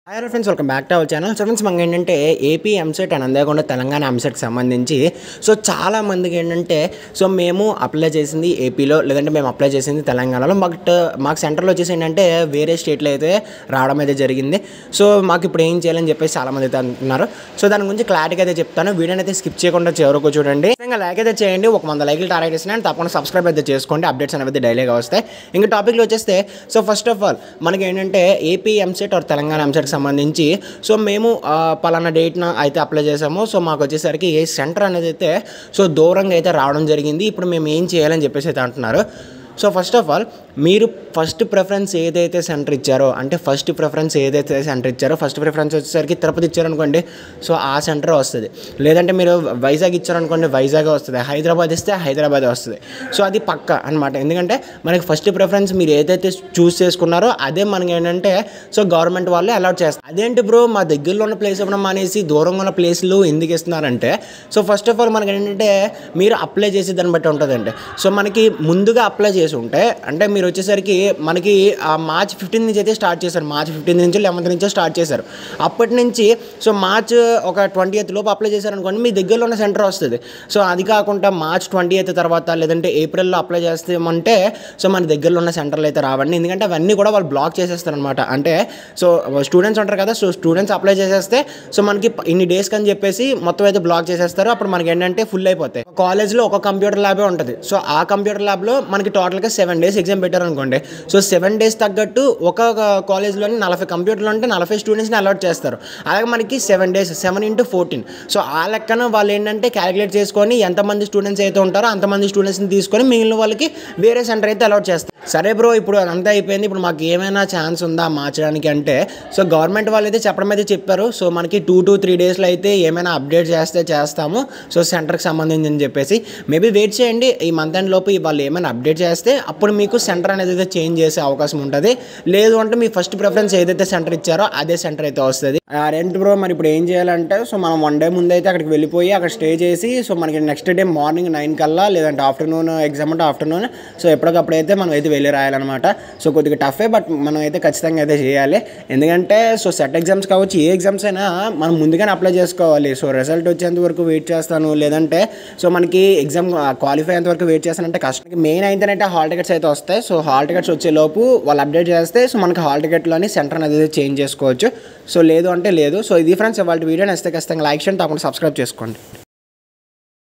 hi friends welcome back to our channel so friends మనకి ఏంటంటే AP EAMCET and అంతేకాకుండా తెలంగాణ ఎంసెట్కి సంబంధించి సో చాలా మందికి ఏంటంటే సో మేము అప్లై చేసింది ఏపీలో లేదంటే మేము అప్లై చేసింది తెలంగాణలో బట్ మాకు సెంటర్లో వచ్చేసి ఏంటంటే వేరే స్టేట్లో అయితే రావడం అయితే జరిగింది సో మాకు ఇప్పుడు ఏం చేయాలని చెప్పేసి చాలా మంది అయితే అంటున్నారు సో దాని గురించి క్లారిటీగా అయితే చెప్తాను వీడియోని అయితే స్కిప్ చేయకుండా చివరకు చూడండి ఇంకా లైక్ అయితే చేయండి ఒక వంద లైక్లు టార్గెట్ చేసిన తప్పకుండా సబ్స్క్రైబ్ అయితే చేసుకోండి అప్డేట్స్ అనేవి అయితే డైలీగా వస్తాయి ఇంకా టాపిక్లో వచ్చేస్తే సో ఫస్ట్ ఆఫ్ ఆల్ మనకి ఏంటంటే ఏపీ ఎంసెట్ ఆర్ తెలంగాణ ఎంసెట్కి సంబంధించి సో మేము ఆ, పలానా డేట్న అయితే అప్లై చేసాము సో మాకు వచ్చేసరికి ఏ సెంటర్ అనేది అయితే సో దూరంగా అయితే రావడం జరిగింది ఇప్పుడు మేము ఏం చేయాలని చెప్పేసి అయితే అంటున్నారు సో ఫస్ట్ ఆఫ్ ఆల్ మీరు ఫస్ట్ ప్రిఫరెన్స్ ఏదైతే సెంటర్ ఇచ్చారో అంటే ఫస్ట్ ప్రిఫరెన్స్ ఏదైతే సెంటర్ ఇచ్చారో ఫస్ట్ ప్రిఫరెన్స్ వచ్చేసరికి తిరుపతి ఇచ్చారనుకోండి సో ఆ సెంటర్ వస్తుంది లేదంటే మీరు వైజాగ్ ఇచ్చారనుకోండి వైజాగ్ వస్తుంది హైదరాబాద్ ఇస్తే హైదరాబాద్ వస్తుంది సో అది పక్క అనమాట ఎందుకంటే మనకి ఫస్ట్ ప్రిఫరెన్స్ మీరు ఏదైతే చూస్ చేసుకున్నారో అదే మనకి ఏంటంటే సో గవర్నమెంట్ వాళ్ళే అలౌట్ చేస్తారు అదేంటి బ్రో మా దగ్గరలో ఉన్న ప్లేస్ ఇవ్వడం మానేసి దూరంగా ఉన్న ప్లేస్లు ఎందుకు ఇస్తున్నారంటే సో ఫస్ట్ ఆఫ్ ఆల్ మనకి ఏంటంటే మీరు అప్లై చేసే దాన్ని బట్టి ఉంటుందండి సో మనకి ముందుగా అప్లై చేసి ఉంటే అంటే మీరు వచ్చేసరికి మనకి ఆ మార్చ్ ఫిఫ్టీన్ నుంచి అయితే స్టార్ట్ చేశారు మార్చ్ ఫిఫ్టీన్ నుంచి లెవెన్త్ నుంచి స్టార్ట్ చేశారు అప్పటి నుంచి సో మార్చ్ ఒక ట్వంటీ ఎయిత్ లోపు అప్లై చేశారనుకోండి మీ దగ్గరలో ఉన్న సెంటర్ వస్తుంది సో అది కాకుండా మార్చ్ ట్వంటీ ఎయిత్ తర్వాత లేదంటే ఏప్రిల్లో అప్లై చేస్తామంటే సో మన దగ్గరలో ఉన్న సెంటర్లు అయితే రావండి ఎందుకంటే అవన్నీ కూడా వాళ్ళు బ్లాక్ చేసేస్తారనమాట అంటే సో స్టూడెంట్స్ ఉంటారు కదా సో స్టూడెంట్స్ అప్లై చేసేస్తే సో మనకి ఇన్ని డేస్కి అని చెప్పేసి మొత్తం అయితే బ్లాక్ చేసేస్తారు అప్పుడు మనకి ఏంటంటే ఫుల్ అయిపోతాయి కాలేజ్లో ఒక కంప్యూటర్ ల్యాబే ఉంటుంది సో ఆ కంప్యూటర్ ల్యాబ్లో మనకి టోటల్గా సెవెన్ డేస్ ఎగ్జామ్ పెట్టారనుకోండి సో సెవెన్ డేస్ తగ్గట్టు ఒక కాలేజ్లోని నలభై కంప్యూటర్లు ఉంటే నలభై స్టూడెంట్స్ని అలౌట్ చేస్తారు అలాగే మనకి seven days seven into fourteen so ఆ లెక్కన వాళ్ళు ఏంటంటే క్యాలిక్యులేట్ చేసుకొని ఎంతమంది స్టూడెంట్స్ అయితే ఉంటారో అంతమంది స్టూడెంట్స్ని తీసుకొని మిగిలిన వాళ్ళకి వేరే సెంటర్ అయితే అలౌట్ చేస్తారు సరే బ్రో ఇప్పుడు అదంతా అయిపోయింది ఇప్పుడు మాకు ఏమైనా ఛాన్స్ ఉందా మార్చడానికి అంటే సో గవర్నమెంట్ వాళ్ళు అయితే చెప్పడం అయితే చెప్పారు సో మనకి టూ టు త్రీ డేస్లో అయితే ఏమైనా అప్డేట్ చేస్తే చేస్తాము సో సెంటర్కి సంబంధించి అని చెప్పేసి మేబీ వెయిట్ చేయండి ఈ మంత్ ఎండ్ లోపు వాళ్ళు ఏమైనా అప్డేట్ చేస్తే అప్పుడు మీకు సెంటర్ అనేది అయితే చేంజ్ చేసే అవకాశం ఉంటుంది లేదు అంటే మీ ఫస్ట్ ప్రిఫరెన్స్ ఏదైతే సెంటర్ ఇచ్చారో అదే సెంటర్ అయితే వస్తుంది రెంట్ బ్రో మరి ఇప్పుడు ఏం చేయాలంటే సో మనం వన్ డే ముందు అయితే అక్కడికి వెళ్ళిపోయి అక్కడ స్టే చేసి సో మనకి నెక్స్ట్ డే మార్నింగ్ నైన్ కల్లా లేదంటే ఆఫ్టర్నూన్ ఎగ్జామ్ అంటే ఆఫ్టర్నూన్ సో ఎప్పటికప్పుడు అయితే మనం అయితే వెళ్ళి రాయాలన్నమాట సో కొద్దిగా టఫే బట్ మనం అయితే ఖచ్చితంగా అయితే చేయాలి ఎందుకంటే సో సెట్ ఎగ్జామ్స్ కావచ్చు ఏ ఎగ్జామ్స్ అయినా మనం ముందుగానే అప్లై చేసుకోవాలి సో రిజల్ట్ వచ్చేంత వరకు వెయిట్ చేస్తాను లేదంటే సో మనకి ఎగ్జామ్ క్వాలిఫై అయ్యేంత వరకు వెయిట్ చేస్తానంటే కష్టం మెయిన్ అయితేనంటే హాల్ టికెట్స్ అయితే వస్తాయి సో హాల్ టికెట్స్ వచ్చే లోపు వాళ్ళు అప్డేట్ చేస్తే సో మనకి హాల్ టికెట్లోని సెంటర్ అనేది చేంజ్ చేసుకోవచ్చు సో లేదు అంటే లేదు సో ఇది ఫ్రెండ్స్ వాళ్ళ వీడియో నచ్చితే ఖచ్చితంగా లైక్ చేయండి తప్పకుండా సబ్స్క్రైబ్ చేసుకోండి